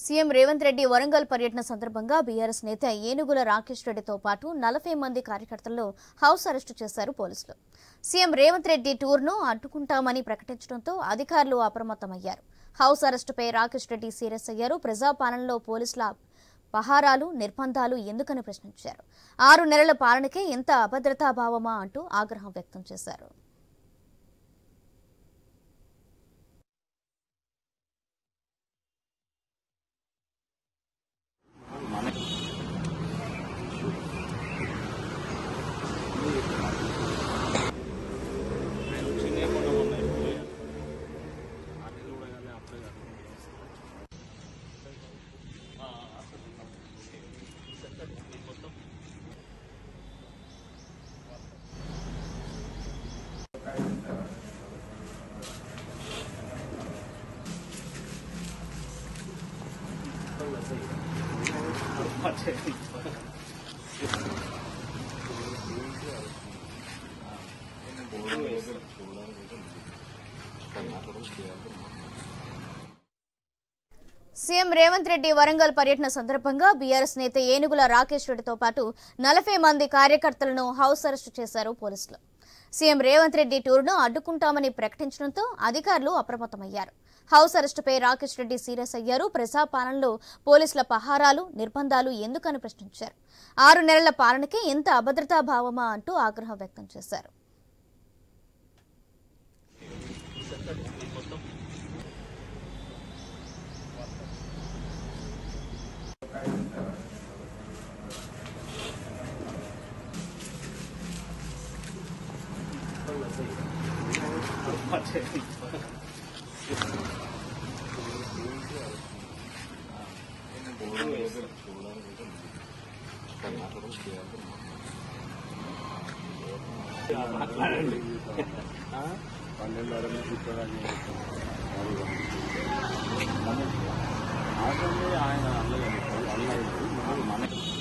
CM Revanth Reddy Warangal పర్యటన సందర్భంగా BRS నేత ఏనుగుల రాకేష్ రెడ్డితో పాటు నలభై మంది కార్యకర్తలను హౌస్ అరెస్టు చేశారు పోలీసులు సీఎం రేవంత్ రెడ్డి టూర్ను అడ్డుకుంటామని ప్రకటించడంతో అధికారులు అప్రమత్తమయ్యారు హౌస్ అరెస్టుపై రాకేష్ రెడ్డి సీరియస్ అయ్యారు ప్రజాపాలనలో పోలీసుల పహారాలు నిర్బంధాలు ఎందుకని ప్రశ్నించారు ఆరు నెలల పాలనకే ఎంత అభద్రతాభావమా అంటూ ఆగ్రహం వ్యక్తం చేశారు సీఎం రేవంత్ రెడ్డి వరంగల్ పర్యటన సందర్భంగా బీఆర్ఎస్ నేత ఏనుగుల రాకేష్ రెడ్డితో పాటు నలభై మంది కార్యకర్తలను హౌస్ అరెస్టు చేశారు పోలీసులు సీఎం రేవంత్ రెడ్డి టూర్ను అడ్డుకుంటామని ప్రకటించడంతో అధికారులు అప్రమత్తమయ్యారు హౌస్ అరెస్టుపై రాకేష్ రెడ్డి సీరియస్ అయ్యారు ప్రజాపాలనలో పోలీసుల పహారాలు నిర్బంధాలు ఎందుకని ప్రశ్నించారు ఆరు నెలల పాలనకే ఎంత అభద్రతాభావమా అంటూ ఆగ్రహం వ్యక్తం చేశారు పన్నెండున్నర నుంచి చూడాలని ఆటోని ఆయన అన్నయ్య అన్నయ్య మన